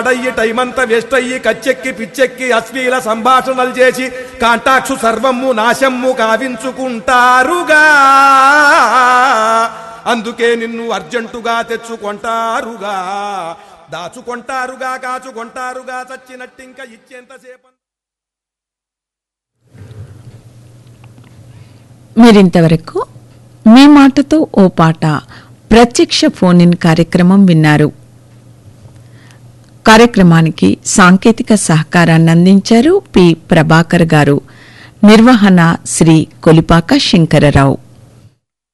అయ్యి టైమంతా వేస్ట్ అయ్యి కచ్చెక్కి పిచ్చెక్కి అశ్లీల సంభాషణలు చేసి కాంటాక్షు సర్వము నాశమ్ము కావించుకుంటారుగా అందుకే నిన్ను అర్జెంటుగా తెచ్చుకొంటారుగా దాచుకొంటారుగా కాచుకొంటారుగా చచ్చినట్టింక ఇచ్చేంతసేపు మీరింతవరకు మీ మాటతో ఓ పాట ప్రత్యక్ష ఫోన్ ఇన్ కార్యక్రమం విన్నారు కార్యక్రమానికి సాంకేతిక సహకారాన్ని అందించారు పి ప్రభాకర్ గారు నిర్వహణ శ్రీ కొలిపాక శంకరరావు